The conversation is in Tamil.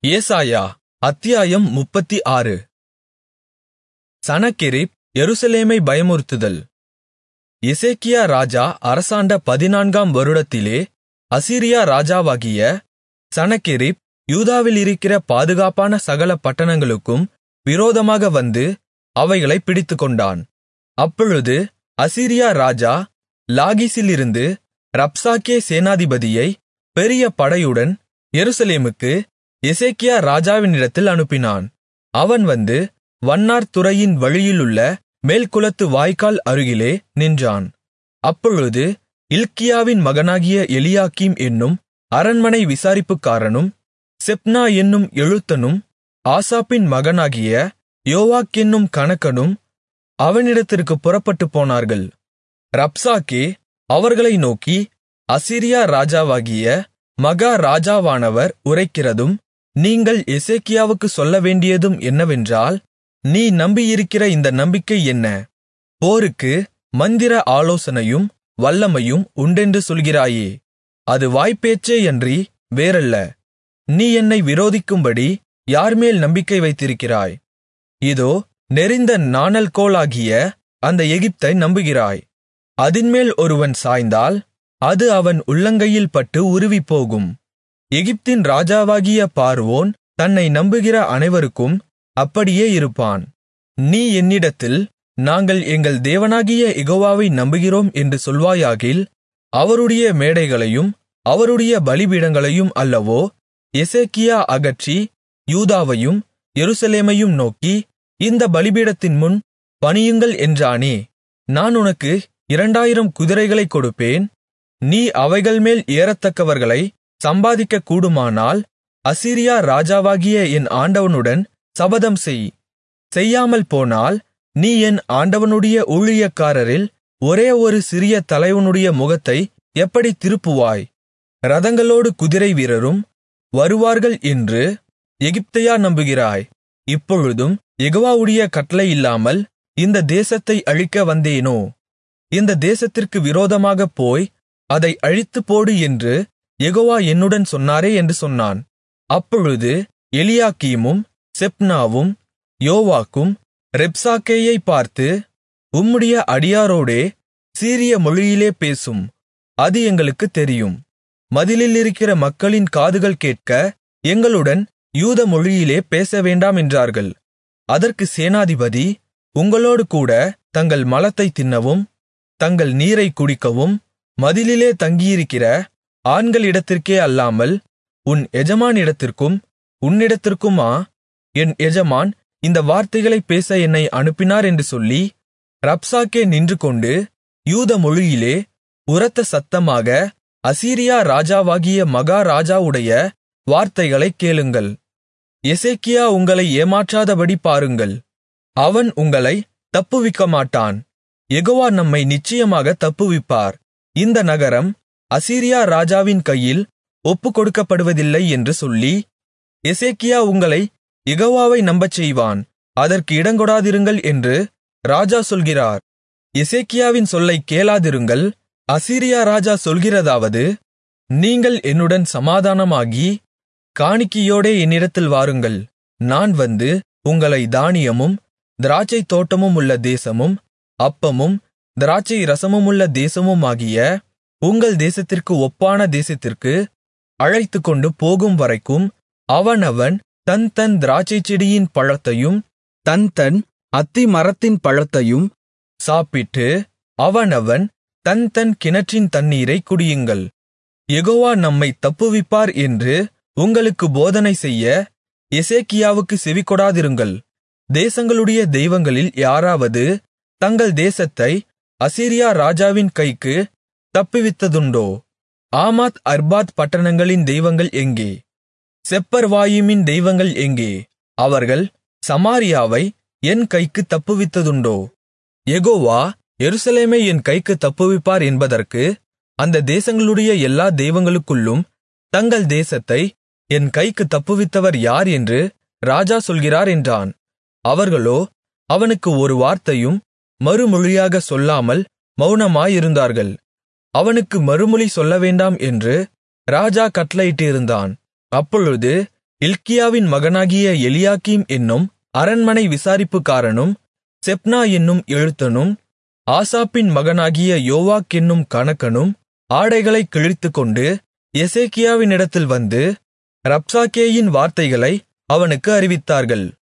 ஏசாயா அத்தியாயம் முப்பத்தாறு சனகெரிப் எருசலேமை பயமுறுத்துதல் எசேக்கியா ராஜா அரசாண்ட பதினான்காம் வருடத்திலே அசீரியா ராஜாவாகிய சனகெரிப் யூதாவிலிருக்கிற பாதுகாப்பான சகல பட்டணங்களுக்கும் விரோதமாக வந்து அவைகளைப் பிடித்துக்கொண்டான் அப்பொழுது அசீரியா ராஜா லாகீசிலிருந்து ரப்சாக்கே சேனாதிபதியை பெரிய படையுடன் எருசலேமுக்கு எசேக்கியா ராஜாவினிடத்தில் அனுப்பினான் அவன் வந்து வண்ணார் துறையின் வழியிலுள்ள மேல்குளத்து வாய்க்கால் அருகிலே நின்றான் அப்பொழுது இல்க்கியாவின் மகனாகிய எலியாக்கீம் என்னும் அரண்மனை விசாரிப்புக்காரனும் செப்னா என்னும் எழுத்தனும் ஆசாப்பின் மகனாகிய யோவாக் என்னும் கணக்கனும் அவனிடத்திற்குப் புறப்பட்டுப் போனார்கள் ரப்சாக்கே அவர்களை நோக்கி அசீரியா ராஜாவாகிய மகா ராஜாவானவர் உரைக்கிறதும் நீங்கள் எசேக்கியாவுக்குச் சொல்லவேண்டியதும் என்னவென்றால் நீ நம்பியிருக்கிற இந்த நம்பிக்கை என்ன போருக்கு மந்திர ஆலோசனையும் வல்லமையும் உண்டென்று சொல்கிறாயே அது வாய்ப்பேச்சேயன்றி வேறல்ல நீ என்னை விரோதிக்கும்படி யார்மேல் நம்பிக்கை வைத்திருக்கிறாய் இதோ நெரிந்த நாணல்கோலாகிய அந்த எகிப்தை நம்புகிறாய் அதின்மேல் ஒருவன் சாய்ந்தால் அது அவன் உள்ளங்கையில் பட்டு உருவிப்போகும் எகிப்தின் ராஜாவாகிய பார்வோன் தன்னை நம்புகிற அனைவருக்கும் அப்படியே இருப்பான் நீ என்னிடத்தில் நாங்கள் எங்கள் தேவனாகிய யெகோவாவை நம்புகிறோம் என்று சொல்வாயாகில் அவருடைய மேடைகளையும் அவருடைய பலிபீடங்களையும் அல்லவோ எசேக்கியா அகற்றி யூதாவையும் எருசலேமையும் நோக்கி இந்த பலிபீடத்தின் முன் பணியுங்கள் என்றானே நான் உனக்கு இரண்டாயிரம் குதிரைகளைக் கொடுப்பேன் நீ அவைகள்மேல் ஏறத்தக்கவர்களை சம்பாதிக்கக் கூடுமானால் அசீரியா ராஜாவாகிய என் ஆண்டவனுடன் சபதம் செய் செய்யாமல் போனால் நீ என் ஆண்டவனுடைய ஊழியக்காரரில் ஒரே ஒரு சிறிய தலைவனுடைய முகத்தை எப்படி திருப்புவாய் இரதங்களோடு குதிரை வீரரும் வருவார்கள் என்று எகிப்தையா நம்புகிறாய் இப்பொழுதும் யெகோவாவுடைய கட்டளை இல்லாமல் இந்த தேசத்தை அழிக்க வந்தேனோ இந்த தேசத்திற்கு விரோதமாகப் போய் அதை அழித்துப்போடு என்று யெகோவா என்னுடன் சொன்னாரே என்று சொன்னான் அப்பொழுது எலியாக்கீமும் செப்னாவும் யோவாக்கும் ரெப்சாக்கேயை பார்த்து உம்முடைய அடியாரோடே சீரிய மொழியிலே பேசும் அது எங்களுக்குத் தெரியும் மதிலில் இருக்கிற மக்களின் காதுகள் கேட்க எங்களுடன் யூத மொழியிலே பேசவேண்டாம் என்றார்கள் அதற்கு சேனாதிபதி உங்களோடு கூட தங்கள் மலத்தை தின்னவும் தங்கள் நீரை குடிக்கவும் மதிலிலே தங்கியிருக்கிற ஆண்களிடத்திற்கே அல்லாமல் உன் எஜமானிடத்திற்கும் உன்னிடத்திற்குமா என் எஜமான் இந்த வார்த்தைகளைப் பேச என்னை அனுப்பினார் என்று சொல்லி ரப்சாக்கே நின்றுகொண்டு யூத மொழியிலே உரத்த சத்தமாக அசீரியா ராஜாவாகிய மகா ராஜாவுடைய வார்த்தைகளைக் கேளுங்கள் எசேக்கியா உங்களை ஏமாற்றாதபடி பாருங்கள் அவன் உங்களை தப்புவிக்கமாட்டான் யெகோவா நம்மை நிச்சயமாக தப்புவிப்பார் இந்த நகரம் அசீரியா ராஜாவின் கையில் ஒப்புக்கொடுக்கப்படுவதில்லை என்று சொல்லி எசேக்கியா உங்களை யெகோவாவை நம்பச் செய்வான் அதற்கு இடங்கொடாதிருங்கள் என்று ராஜா சொல்கிறார் எசேக்கியாவின் சொல்லைக் கேளாதிருங்கள் அசீரியா ராஜா சொல்கிறதாவது நீங்கள் என்னுடன் சமாதானமாகி காணிக்கையோடே என்னிடத்தில் வாருங்கள் நான் வந்து உங்களை தானியமும் திராட்சை தோட்டமும் உள்ள தேசமும் அப்பமும் திராட்சை ரசமுமுள்ள தேசமுமாகிய உங்கள் தேசத்திற்கு ஒப்பான தேசத்திற்கு அழைத்துக்கொண்டு போகும் வரைக்கும் அவனவன் தன் தன் திராட்சைச் செடியின் பழத்தையும் தன் தன் அத்தி மரத்தின் பழத்தையும் சாப்பிட்டு அவனவன் தன் தன் கிணற்றின் தண்ணீரை குடியுங்கள் யெகோவா நம்மை தப்புவிப்பார் என்று உங்களுக்கு போதனை செய்ய எசேக்கியாவுக்கு செவிகொடாதிருங்கள் தேசங்களுடைய தெய்வங்களில் யாராவது தங்கள் தேசத்தை அசீரியா ராஜாவின் கைக்கு தப்புவித்ததுண்டோ ஆமாத் அர்பாத் பட்டணங்களின் தெய்வங்கள் எங்கே செப்பர்வாயிமின் தெய்வங்கள் எங்கே அவர்கள் சமாரியாவை என் கைக்கு தப்புவித்ததுண்டோ யெகோவா எருசலேமை என் கைக்கு தப்புவிப்பார் என்பதற்கு அந்த தேசங்களுடைய எல்லா தெய்வங்களுக்குள்ளும் தங்கள் தேசத்தை என் கைக்கு தப்புவித்தவர் யார் என்று ராஜா சொல்கிறார் என்றான் அவர்களோ அவனுக்கு ஒரு வார்த்தையும் மறுமொழியாக சொல்லாமல் மௌனமாயிருந்தார்கள் அவனுக்கு மறுமொழி சொல்லவேண்டாம் என்று ராஜா கட்டளையிட்டிருந்தான் அப்பொழுது இல்க்கியாவின் மகனாகிய எலியாக்கீம் என்னும் அரண்மனை விசாரிப்புக்காரனும் செப்னா என்னும் எழுத்தனும் ஆசாப்பின் மகனாகிய யோவாக் என்னும் கணக்கனும் ஆடைகளைக் கிழித்துக்கொண்டு எசேக்கியாவினிடத்தில் வந்து ரப்சாக்கேயின் வார்த்தைகளை அவனுக்கு அறிவித்தார்கள்